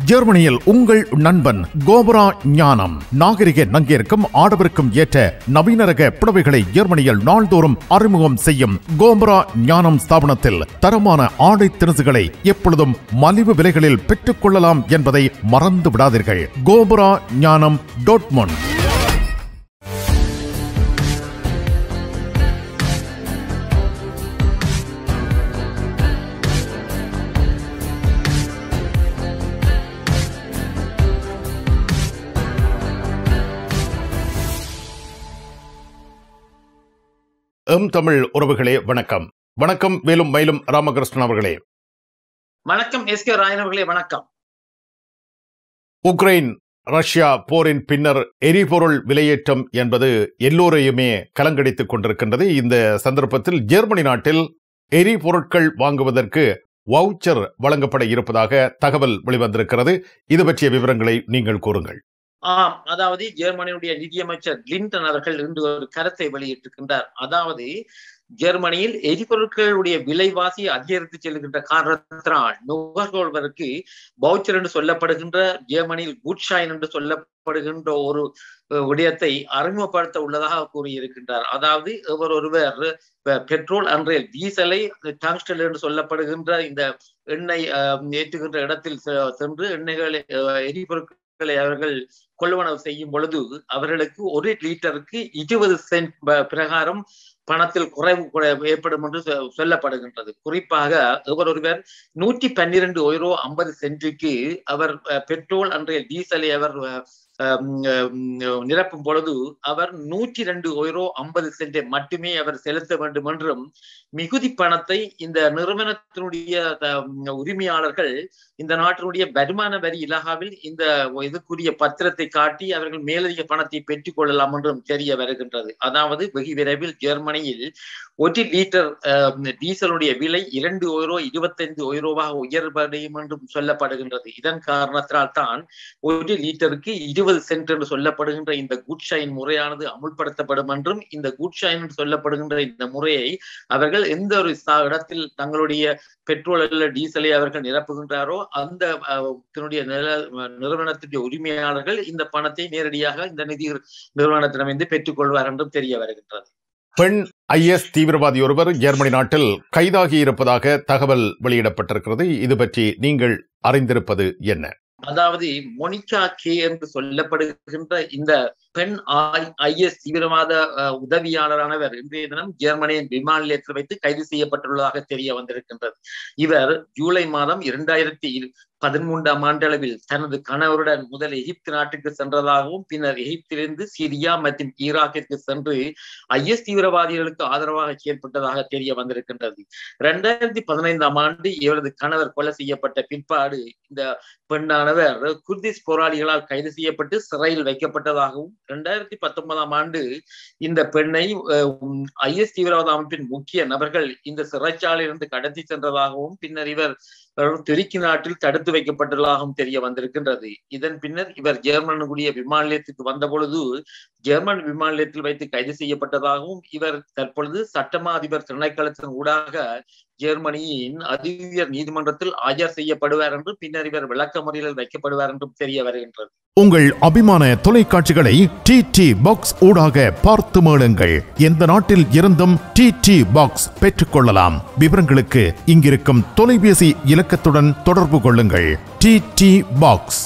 ஜெர்மனியில் உங்கள் நண்பன் கோபரா ஞானம் நாகரிக நங்கிற்கும் ஆடவருக்கும் ஏற்ற நவீன ரக புடவைகளை ஜெர்மனியில் நாள்தோறும் அறிமுகம் செய்யும் கோபரா ஞானம் ஸ்தாபனத்தில் தரமான ஆடை திணுசுகளை எப்பொழுதும் மலிவு விலைகளில் பெற்றுக் கொள்ளலாம் என்பதை மறந்து விடாதீர்கள் கோபரா ஞானம் டோட்மொன் எம் தமிழ் உறவுகளே வணக்கம் வணக்கம் வேலும் மயிலும் ராமகிருஷ்ணன் அவர்களே வணக்கம் எஸ் கே ராயன் அவர்களே வணக்கம் உக்ரைன் ரஷ்யா போரின் பின்னர் எரிபொருள் விலையேற்றம் என்பது எல்லோரையுமே கலங்கடித்துக் கொண்டிருக்கின்றது இந்த சந்தர்ப்பத்தில் ஜெர்மனி நாட்டில் எரிபொருட்கள் வாங்குவதற்கு வவுச்சர் வழங்கப்பட இருப்பதாக தகவல் வெளிவந்திருக்கிறது இது பற்றிய விவரங்களை நீங்கள் கூறுங்கள் ஆம் அதாவது ஜெர்மனியுடைய நிதியமைச்சர் கிளின்டன் அவர்கள் இன்று ஒரு கருத்தை வெளியிட்டிருக்கின்றார் அதாவது ஜெர்மனியில் எரிபொருட்களுடைய விலைவாசி அதிகரித்து செல்கின்ற காரணத்தினால் நுகர்வோர்களுக்கு பவுச்சர் என்று சொல்லப்படுகின்ற ஜெர்மனியில் குட்ஷாயின் என்று சொல்லப்படுகின்ற ஒரு விடயத்தை அறிமுகப்படுத்த உள்ளதாக கூறியிருக்கின்றார் அதாவது இவர் ஒருவர் பெட்ரோல் அன்றைய டீசலை டங்ஸ்டல் என்று சொல்லப்படுகின்ற இந்த எண்ணெய் ஏற்றுகின்ற இடத்தில் சென்று எண்ணெய்களை எரிபொருட்கள் அவர்கள் கொள்வனவு செய்யும் பொழுது அவர்களுக்கு ஒரு லிட்டருக்கு இருபது சென்ட் பிரகாரம் பணத்தில் குறைவு ஏற்படும் என்று சொல்லப்படுகின்றது குறிப்பாக இவர் ஒருவர் நூற்றி பன்னிரண்டு ஒய்ரோ ஐம்பது சென்ட்டுக்கு அவர் பெட்ரோல் அன்றைய டீசலை அவர் நிரப்பும் பொழுது அவர் நூற்றி ரெண்டு ஒய்ரோ ஐம்பது சென்டை மட்டுமே அவர் செலுத்த வேண்டும் என்றும் மிகுதி பணத்தை இந்த நிறுவனத்தினுடைய உரிமையாளர்கள் இந்த நாட்டினுடைய வருமான வரி இலாகாவில் இந்த இதுக்குரிய பத்திரத்தை காட்டி அவர்கள் மேலதிக பணத்தை பெற்றுக் கொள்ளலாம் என்றும் தெரிய வருகின்றது அதாவது வெகு விரைவில் ஜெர்மனியில் ஒரு லிட்டர் டீசலுடைய விலை இரண்டு ஒய்ரோ இருபத்தைந்து ஒய்ரோவாக உயர்வடையும் என்றும் சொல்லப்படுகின்றது இதன் காரணத்தினால் தான் ஒரு லிட்டருக்கு இருபது சென்ட் என்று சொல்லப்படுகின்ற இந்த குட்ஷைன் முறையானது அமுல்படுத்தப்படும் என்றும் இந்த குட்ஷைன் என்று சொல்லப்படுகின்ற இந்த முறையை அவர்கள் எந்த ஒரு இடத்தில் தங்களுடைய பெட்ரோல் அல்ல டீசலை அவர்கள் நிரப்புகின்றாரோ அந்த நிறுவனத்துடைய உரிமையாளர்கள் இந்த பணத்தை நேரடியாக இந்த நிதி நிறுவனத்திடமிருந்து பெற்றுக்கொள்வார் என்றும் தெரிய வருகின்றது பெண் ஐஎஸ் தீவிரவாதி ஒருவர் ஜெர்மனி நாட்டில் கைதாகி இருப்பதாக தகவல் வெளியிடப்பட்டிருக்கிறது இது பற்றி நீங்கள் அறிந்திருப்பது என்ன அதாவது மொனிகா கே என்று சொல்லப்படுகின்ற இந்த பெண் ஐஎஸ் தீவிரவாத உதவியாளரானவர் இன்றைய தினம் ஜெர்மனியின் விமான நிலையத்தில் வைத்து கைது செய்யப்பட்டுள்ளதாக தெரிய வந்திருக்கின்றது இவர் ஜூலை மாதம் இரண்டாயிரத்தி பதிமூன்றாம் ஆண்டளவில் தனது கணவருடன் முதல் எகிப்து நாட்டுக்கு சென்றதாகவும் பின்னர் எகிப்திலிருந்து சிரியா மற்றும் ஈராக்கிற்கு சென்று ஐஎஸ் தீவிரவாதிகளுக்கு ஆதரவாக செயல்பட்டதாக தெரிய வந்திருக்கின்றது இரண்டாயிரத்தி பதினைந்தாம் ஆண்டு இவரது கணவர் கொலை செய்யப்பட்ட பிற்பாடு இந்த பெண்ணானவர் குர்திஸ் போராளிகளால் கைது செய்யப்பட்டு சிறையில் வைக்கப்பட்டதாகவும் இரண்டாயிரத்தி பத்தொன்பதாம் ஆண்டு இந்த பெண்ணை ஐஎஸ் தீவிரவாத அமைப்பின் முக்கிய நபர்கள் இந்த சிறைச்சாலையிலிருந்து கடத்தி சென்றதாகவும் பின்னர் இவர் துருக்கி நாட்டில் தடுத்து வைக்கப்பட்டுள்ளதாகவும் தெரிய வந்திருக்கின்றது இதன் பின்னர் இவர் ஜெர்மனுடைய விமான நிலையத்துக்கு வந்த பொழுது ஜெர்மன் விமான நிலையத்தில் வைத்து கைது செய்யப்பட்டதாகவும் இவர் தற்பொழுது சட்டமா அதிபர் திணைக்களத்தின் ஊடாக ஜெர்மனியின் அதிஉயர் நீதிமன்றத்தில் ஆஜர் செய்யப்படுவார் என்று பின்னர் இவர் விளக்க முறையில் வைக்கப்படுவார் என்றும் தெரிய வருகின்றது உங்கள் அபிமான தொலைக்காட்சிகளை டி டி பாக்ஸ் ஊடாக பார்த்து மேளுங்கள் எந்த நாட்டில் இருந்தும் டி டி பாக்ஸ் பெற்றுக்கொள்ளலாம் விவரங்களுக்கு இங்கிருக்கும் தொலைபேசி இலக்கத்துடன் தொடர்பு கொள்ளுங்கள் டி டி பாக்ஸ்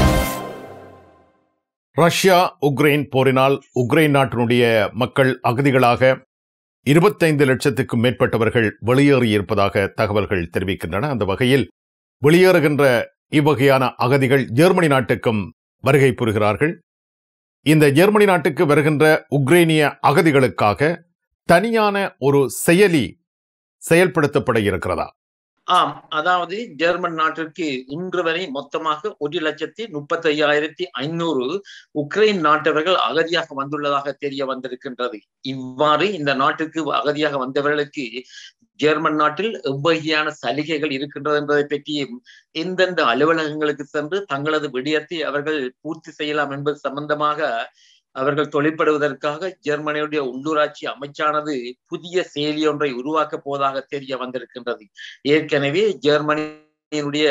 ரஷ்யா உக்ரைன் போரினால் உக்ரைன் நாட்டினுடைய மக்கள் அகதிகளாக இருபத்தைந்து லட்சத்துக்கும் மேற்பட்டவர்கள் வெளியேறியிருப்பதாக தகவல்கள் தெரிவிக்கின்றன அந்த வகையில் வெளியேறுகின்ற இவ்வகையான அகதிகள் ஜெர்மனி நாட்டுக்கும் வருகை புரிகிறார்கள் இந்த ஜெர்மனி நாட்டுக்கு வருகின்ற உக்ரைனிய அகதிகளுக்காக தனியான ஒரு செயலி செயல்படுத்தப்பட இருக்கிறதா ஆம் அதாவது ஜெர்மன் நாட்டிற்கு இன்று வரை மொத்தமாக ஒரு லட்சத்தி முப்பத்தி ஐயாயிரத்தி ஐநூறு உக்ரைன் நாட்டவர்கள் அகதியாக வந்துள்ளதாக தெரிய வந்திருக்கின்றது இவ்வாறு இந்த நாட்டிற்கு அகதியாக வந்தவர்களுக்கு ஜெர்மன் நாட்டில் எவ்வகையான சலுகைகள் இருக்கின்றது என்பதை பற்றியும் எந்தெந்த அலுவலகங்களுக்கு சென்று தங்களது விடயத்தை அவர்கள் பூர்த்தி செய்யலாம் என்பது சம்பந்தமாக அவர்கள் தொழிற்படுவதற்காக ஜெர்மனியுடைய உள்ளூராட்சி அமைச்சானது புதிய செயலி ஒன்றை உருவாக்க போவதாக தெரிய வந்திருக்கின்றது ஏற்கனவே ஜெர்மனியினுடைய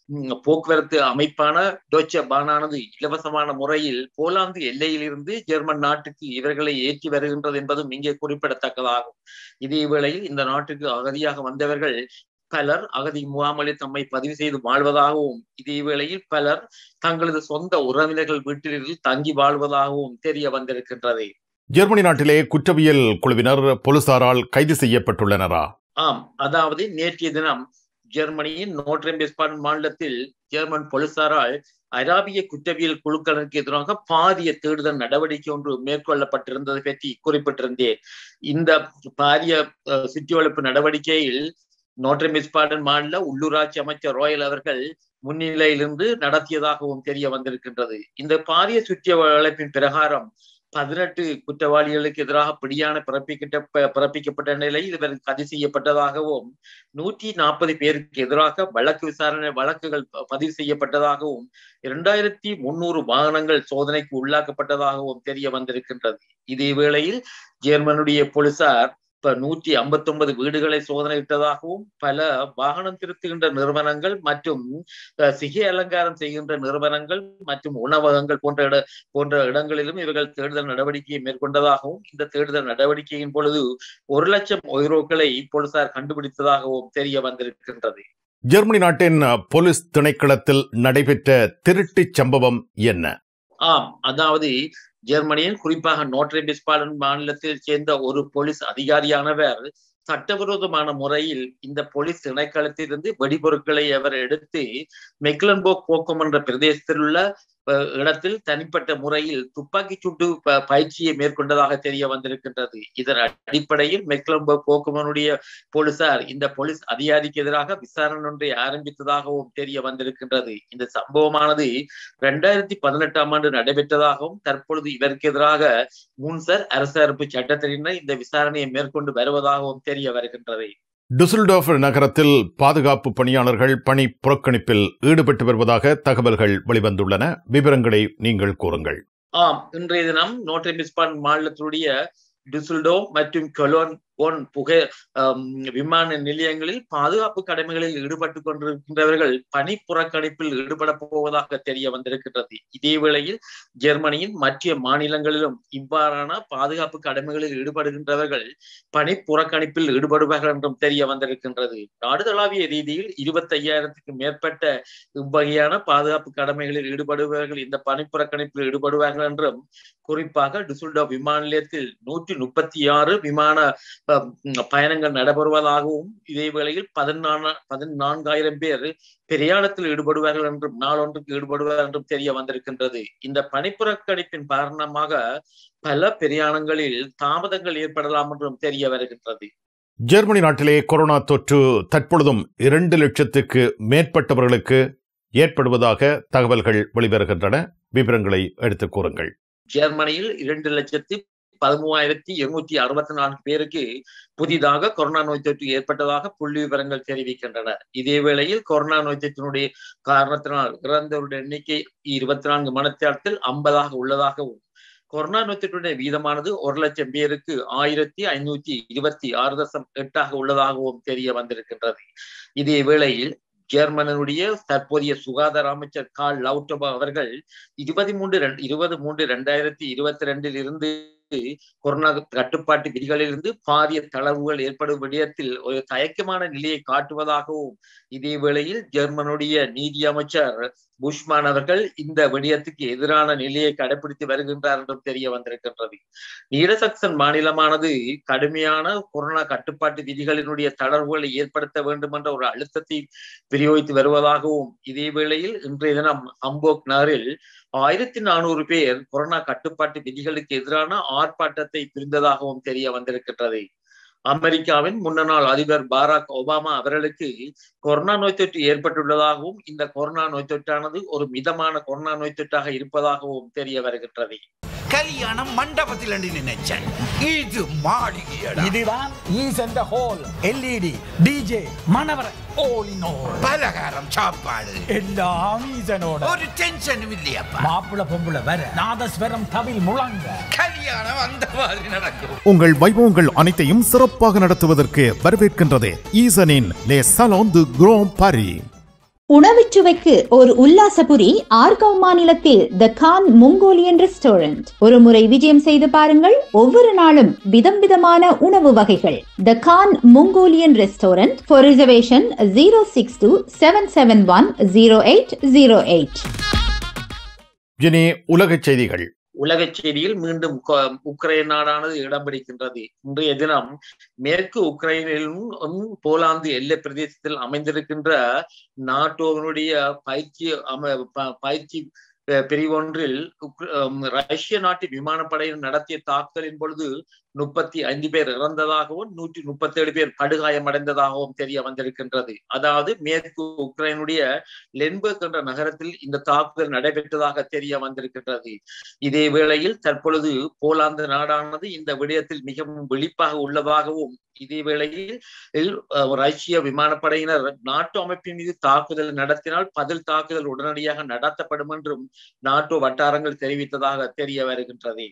போக்குவரத்து அமைப்பான டோச்ச பானானது இலவசமான முறையில் போலாந்து எல்லையிலிருந்து ஜெர்மன் நாட்டுக்கு இவர்களை ஏற்றி வருகின்றது என்பதும் இங்கே குறிப்பிடத்தக்கதாகும் இதே வேளையில் இந்த நாட்டுக்கு அகதியாக வந்தவர்கள் பலர் அகதி முகாம்களில் தம்மை பதிவு செய்து வாழ்வதாகவும் இதே வேளையில் பலர் தங்களது சொந்த உறவினர்கள் வீட்டிலிருந்து தங்கி வாழ்வதாகவும் தெரிய வந்திருக்கின்றது ஜெர்மனி நாட்டிலே குற்றவியல் குழுவினர் போலீசாரால் கைது செய்யப்பட்டுள்ளனரா ஆம் அதாவது நேற்றைய தினம் ஜெர்மனியின் நோட்ரேம் வெஸ்பாடன் மாநிலத்தில் ஜெர்மன் போலீசாரால் அராபிய குற்றவியல் குழுக்களுக்கு எதிராக பாரிய தேடுதல் நடவடிக்கை ஒன்று மேற்கொள்ளப்பட்டிருந்தது பற்றி குறிப்பிட்டிருந்தேன் இந்த பாரிய சுற்றிவளைப்பு நடவடிக்கையில் நோட்ரேம் வெஸ்பாடன் மாநில உள்ளூராட்சி அமைச்சர் ரோயல் அவர்கள் முன்னிலையிலிருந்து நடத்தியதாகவும் தெரிய வந்திருக்கின்றது இந்த பாரிய சுற்றிய வளைப்பின் பிரகாரம் பதினெட்டு குற்றவாளிகளுக்கு எதிராக பிடியான பிறப்பிக்கிட்ட பிறப்பிக்கப்பட்ட நிலையில் இவர் கைது செய்யப்பட்டதாகவும் நூற்றி நாற்பது பேருக்கு எதிராக வழக்கு விசாரணை வழக்குகள் பதிவு செய்யப்பட்டதாகவும் இரண்டாயிரத்தி முன்னூறு வாகனங்கள் சோதனைக்கு உள்ளாக்கப்பட்டதாகவும் தெரிய வந்திருக்கின்றது இதே வேளையில் ஜெர்மனுடைய போலீசார் இப்ப நூற்றி ஐம்பத்தி ஒன்பது வீடுகளை சோதனையிட்டதாகவும் பல வாகனம் திருத்துகின்ற நிறுவனங்கள் மற்றும் சிகை அலங்காரம் செய்கின்ற நிறுவனங்கள் மற்றும் உணவகங்கள் போன்ற இட போன்ற இடங்களிலும் இவர்கள் தேடுதல் நடவடிக்கையை மேற்கொண்டதாகவும் இந்த தேடுதல் நடவடிக்கையின் பொழுது ஒரு லட்சம் ஒய்ரோக்களை போலீசார் கண்டுபிடித்ததாகவும் தெரிய வந்திருக்கின்றது ஜெர்மனி நாட்டின் போலீஸ் திணைக்களத்தில் நடைபெற்ற திருட்டுச் சம்பவம் என்ன ஆம் அதாவது ஜெர்மனியின் குறிப்பாக நோட்ரே பிஸ்பாலன் மாநிலத்தில் சேர்ந்த ஒரு போலீஸ் அதிகாரியானவர் சட்டவிரோதமான முறையில் இந்த போலீஸ் திணைக்களத்திலிருந்து வெடிபொருட்களை அவர் எடுத்து மெக்லன்போக் போக்கம் என்ற பிரதேசத்தில் உள்ள இடத்தில் தனிப்பட்ட முறையில் துப்பாக்கி சூட்டு பயிற்சியை மேற்கொண்டதாக தெரிய வந்திருக்கின்றது இதன் அடிப்படையில் மெக்லம்போக் போக்குமனுடைய போலீசார் இந்த போலீஸ் அதிகாரிக்கு எதிராக விசாரணை ஒன்றை ஆரம்பித்ததாகவும் தெரிய வந்திருக்கின்றது இந்த சம்பவமானது இரண்டாயிரத்தி பதினெட்டாம் ஆண்டு நடைபெற்றதாகவும் தற்பொழுது இதற்கு எதிராக முன்சர் அரசரப்பு சட்டத்தினர் இந்த விசாரணையை மேற்கொண்டு வருவதாகவும் தெரிய வருகின்றது டுசல்டோஃப் நகரத்தில் பாதுகாப்பு பணியாளர்கள் பணி புறக்கணிப்பில் ஈடுபட்டு வருவதாக தகவல்கள் வெளிவந்துள்ளன விவரங்களை நீங்கள் கூறுங்கள் ஆம் இன்றைய தினம் நோட்ரி மிஸ்பான் மாநிலத்தினுடைய டுசுல்டோ மற்றும் கொலோன் போன் புகை விமான நிலையங்களில் பாதுகாப்பு கடமைகளில் ஈடுபட்டு கொண்டிருக்கின்றவர்கள் பணி புறக்கணிப்பில் ஈடுபட போவதாக தெரிய வந்திருக்கின்றது இதே வேளையில் ஜெர்மனியின் மற்ற மாநிலங்களிலும் இவ்வாறான பாதுகாப்பு கடமைகளில் ஈடுபடுகின்றவர்கள் பணி புறக்கணிப்பில் ஈடுபடுவார்கள் என்றும் தெரிய வந்திருக்கின்றது நாடு தளாவிய ரீதியில் இருபத்தி ஐயாயிரத்துக்கு மேற்பட்ட இவ்வகையான பாதுகாப்பு கடமைகளில் ஈடுபடுபவர்கள் இந்த பணி புறக்கணிப்பில் ஈடுபடுவார்கள் என்றும் குறிப்பாக டுசுல்டோ விமான நிலையத்தில் நூற்றி முப்பத்தி ஆறு விமான பயணங்கள் நடைபெறுவதாகவும் இதே வேளையில் பதினான்கு பதினான்காயிரம் பேர் பிரயாணத்தில் ஈடுபடுவார்கள் என்றும் நாளொன்றுக்கு ஈடுபடுவார்கள் என்றும் தெரிய வந்திருக்கின்றது இந்த பணிப்புறக்கணிப்பின் காரணமாக பல பிரயாணங்களில் தாமதங்கள் ஏற்படலாம் என்றும் தெரிய வருகின்றது ஜெர்மனி நாட்டிலே கொரோனா தொற்று தற்பொழுதும் இரண்டு லட்சத்துக்கு மேற்பட்டவர்களுக்கு ஏற்படுவதாக தகவல்கள் வெளிவருகின்றன விவரங்களை எடுத்துக் கூறுங்கள் ஜெர்மனியில் இரண்டு லட்சத்தி பதிமூவாயிரத்தி இருநூத்தி அறுபத்தி நான்கு பேருக்கு புதிதாக கொரோனா நோய் தொற்று ஏற்பட்டதாக புள்ளி விவரங்கள் தெரிவிக்கின்றன இதே வேளையில் கொரோனா நோய் தொற்றினுடைய காரணத்தினால் இறந்தவருடைய எண்ணிக்கை இருபத்தி நான்கு மணத்தியாலத்தில் ஐம்பதாக உள்ளதாகவும் கொரோனா நோய் தொற்றுடைய வீதமானது ஒரு லட்சம் பேருக்கு ஆயிரத்தி ஐநூத்தி இருபத்தி ஆறு தசம் எட்டாக உள்ளதாகவும் தெரிய வந்திருக்கின்றது இதே வேளையில் ஜெர்மனுடைய தற்போதைய சுகாதார அமைச்சர் கால் லவுட்டபா அவர்கள் இருபத்தி மூன்று இருபது மூன்று இரண்டாயிரத்தி இருபத்தி ரெண்டில் இருந்து கொரோனா கட்டுப்பாட்டு விதிகளிலிருந்து பாரிய தளர்வுகள் ஏற்படும் விடயத்தில் ஒரு தயக்கமான நிலையை காட்டுவதாகவும் இதே வேளையில் ஜெர்மனுடைய நீதி அமைச்சர் புஷ்மான் அவர்கள் இந்த விடயத்துக்கு எதிரான நிலையை கடைபிடித்து வருகின்றார் என்றும் தெரிய வந்திருக்கின்றது நீரசக்சன் மாநிலமானது கடுமையான கொரோனா கட்டுப்பாட்டு விதிகளினுடைய தளர்வுகளை ஏற்படுத்த வேண்டும் என்ற ஒரு அழுத்தத்தை விநியோகித்து வருவதாகவும் இதே வேளையில் இன்றைய தினம் ஹம்போக் நகரில் ஆயிரத்தி நானூறு பேர் கொரோனா கட்டுப்பாட்டு விதிகளுக்கு எதிரான ஆர்ப்பாட்டத்தை பிரிந்ததாகவும் தெரிய வந்திருக்கின்றது அமெரிக்காவின் முன்னாள் அதிபர் பாராக் ஒபாமா அவர்களுக்கு கொரோனா நோய் தொற்று ஏற்பட்டுள்ளதாகவும் இந்த கொரோனா நோய் தொற்றானது ஒரு மிதமான கொரோனா நோய் தொற்றாக இருப்பதாகவும் தெரிய வருகின்றது கல்யாணம் மண்டபத்தில் நினைச்சேன் இது மாளிகையடா இதுதான் ஈசென்ற ஹோல் எல்இடி டிஜே மணவர all in all பலகாரம் சாப்பாடு எல்லாம் ஈசனோட ஒரு டென்ஷனும் இல்லையப்பா மாப்பிள பொம்புல வர நாதஸ்வரம் தவில் முழங்க கல்யாணம் அந்த மாதிரி நடக்கும் உங்கள் வைபவங்கள் அனைத்தையும் சிறப்பாக நடத்துவதற்கு வரவேற்கின்றது ஈசனின் லே சலோன் து குரோம் பாரி உணவுச் சுவைக்கு ஒரு உல்லாசபுரி ஆர்கவ் மாநிலத்தில் த கான் மொங்கோலியன் ரெஸ்டாரண்ட் ஒரு முறை விஜயம் செய்து பாருங்கள் ஒவ்வொரு நாளும் விதம் விதமான உணவு வகைகள் the Khan Mongolian restaurant for reservation zero six two seven seven one zero eight zero eight இனி உலகச் செய்திகள் உலக செய்தியில் மீண்டும் கொ- உக்ரைன் நாடானது இடம் பிடிக்கின்றது இன்றைய தினம் மேற்கு உக்ரைனிலும் போலாந்து எல்லை பிரதேசத்தில் அமைந்திருக்கின்ற நாட்டோவினுடைய பயிற்சி அம ப- பயிற்சி அஹ், பிரிவொன்றில் உக்ர- அம், ரஷ்ய நாட்டு விமானப்படையினர் நடத்திய தாக்குதலின் பொழுது முப்பத்தி ஐந்து பேர் இறந்ததாகவும் நூற்றி முப்பத்தி ஏழு பேர் படுகாயமடைந்ததாகவும் தெரிய வந்திருக்கின்றது அதாவது மேற்கு உக்ரைனுடைய லென்பர்க் என்ற நகரத்தில் இந்த தாக்குதல் நடைபெற்றதாக தெரிய வந்திருக்கின்றது இதே வேளையில் தற்பொழுது போலாந்து நாடானது இந்த விடயத்தில் மிகவும் விழிப்பாக உள்ளதாகவும் இதே வேளையில் இல், அஹ், ரஷ்ய விமானப்படையினர் நாட்டோ அமைப்பின் மீது தாக்குதல் நடத்தினால் பதில் தாக்குதல் உடனடியாக நடத்தப்படும் என்றும் நாட்டோ வட்டாரங்கள் தெரிவித்ததாக தெரிய வருகின்றது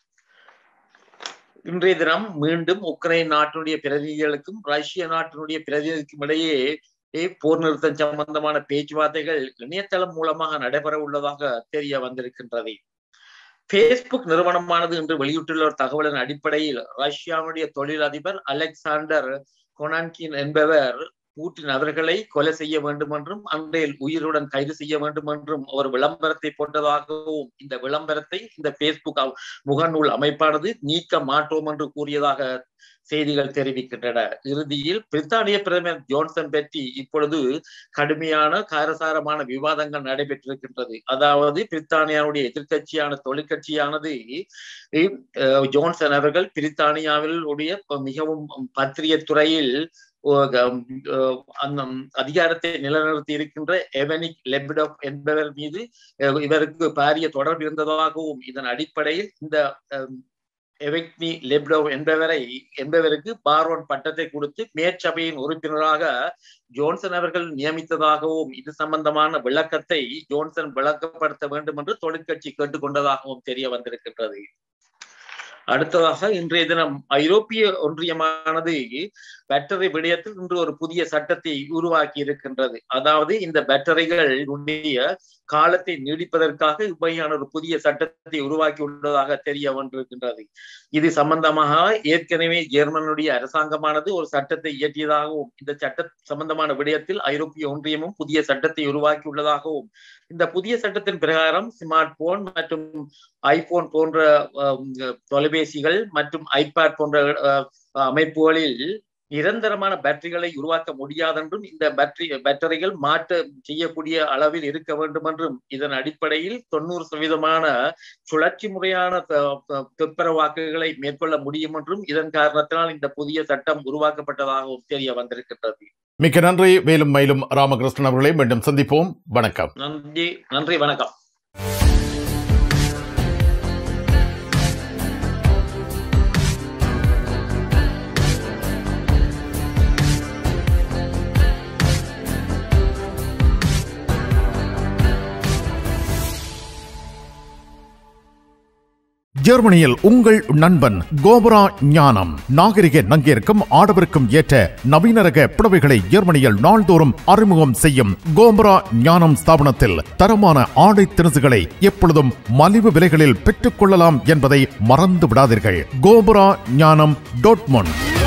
இன்றைய தினம் மீண்டும் உக்ரைன் நாட்டினுடைய பிரதிநிதிகளுக்கும் ரஷ்ய நாட்டினுடைய பிரதிநிதிக்கும் இடையே ஏ, போர் நிறுத்தம் சம்பந்தமான பேச்சுவார்த்தைகள் இணையதளம் மூலமாக நடைபெற உள்ளதாக தெரிய வந்திருக்கின்றது பேஸ்புக் நிறுவனமானது இன்று வெளியிட்டுள்ள ஒரு தகவலின் அடிப்படையில் ரஷ்யாவுடைய தொழிலதிபர் அலெக்சாண்டர் கொனான்கின் என்பவர் பூட்டின் அவர்களை கொலை செய்ய வேண்டும் என்றும் அன்றையில் உயிருடன் கைது செய்ய வேண்டும் என்றும் ஒரு விளம்பரத்தை போட்டதாகவும் இந்த விளம்பரத்தை இந்த பேஸ்புக் அவ- முகநூல் அமைப்பானது நீக்க மாட்டோம் என்று கூறியதாக செய்திகள் தெரிவிக்கின்றன இறுதியில் பிரித்தானிய பிரதமர் ஜோன்சன் பற்றி இப்பொழுது கடுமையான காரசாரமான விவாதங்கள் நடைபெற்றிருக்கின்றது அதாவது பிரித்தானியாவுடைய எதிர்க்கட்சியான தொழிற்கட்சியானது அஹ், ஜோன்சன் அவர்கள் பிரித்தானியாவில் உடைய மிகவும் பத்திரிகை துறையில் ஓ- கம்- அஹ், அந்த அதிகாரத்தை நிலைநிறுத்தி இருக்கின்ற எவனிக் லெபிடோப் என்பவர் மீது அஹ், இவருக்கு பாரிய தொடர்பு இருந்ததாகவும் இதன் அடிப்படையில் இந்த அஹ், எவெக்னி லெப்டோவ் என்பவரை என்பவருக்கு பார்வன் பட்டத்தை கொடுத்து மேற்சபையின் உறுப்பினராக ஜோன்சன் அவர்கள் நியமித்ததாகவும் இது சம்பந்தமான விளக்கத்தை ஜோன்சன் விளக்கப்படுத்த வேண்டும் என்று தொழிற்கட்சி கேட்டுக்கொண்டதாகவும் தெரிய வந்திருக்கின்றது அடுத்ததாக இன்றைய தினம் ஐரோப்பிய ஒன்றியமானது பேட்டரி விடயத்தில் இன்று ஒரு புதிய சட்டத்தை உருவாக்கி இருக்கின்றது அதாவது இந்த பேட்டரிகள் உடைய காலத்தை நீடிப்பதற்காக இவ்வையான ஒரு புதிய சட்டத்தை உருவாக்கி உள்ளதாக தெரிய வந்திருக்கின்றது இது சம்பந்தமாக ஏற்கனவே ஜெர்மனுடைய அரசாங்கமானது ஒரு சட்டத்தை இயற்றியதாகவும் இந்த சட்ட சம்பந்தமான விடயத்தில் ஐரோப்பிய ஒன்றியமும் புதிய சட்டத்தை உருவாக்கி உள்ளதாகவும் இந்த புதிய சட்டத்தின் பிரகாரம் ஸ்மார்ட் போன் மற்றும் ஐபோன் போன்ற அஹ், தொலைபேசிகள் மற்றும் ஐபேட் போன்ற அஹ், அமைப்புகளில் நிரந்தரமான பேட்டரிகளை உருவாக்க முடியாதென்றும் இந்த பேட்டரி பேட்டரிகள் மாற்ற செய்யக்கூடிய அளவில் இருக்க வேண்டும் என்றும் இதன் அடிப்படையில் தொண்ணூறு சதவீதமான சுழற்சி முறையான த- த- துப்புரவாக்குகளை மேற்கொள்ள முடியும் என்றும் இதன் காரணத்தினால் இந்த புதிய சட்டம் உருவாக்கப்பட்டதாகவும் தெரிய வந்திருக்கின்றது மிக்க நன்றி மேலும் மயிலும் ராமகிருஷ்ணன் அவர்களை மீண்டும் சந்திப்போம் வணக்கம் நன்றி நன்றி வணக்கம் ஜெர்மனியில் உங்கள் நண்பன் கோபரா ஞானம் நாகரிக நங்கிற்கும் ஆடவருக்கும் ஏற்ற நவீன ரக புடவைகளை ஜெர்மனியில் நாள்தோறும் அறிமுகம் செய்யும் கோபரா ஞானம் ஸ்தாபனத்தில் தரமான ஆடை திணுசுகளை எப்பொழுதும் மலிவு விலைகளில் பெற்றுக் கொள்ளலாம் என்பதை மறந்து விடாதீர்கள் கோபரா ஞானம் டோட்மொண்ட்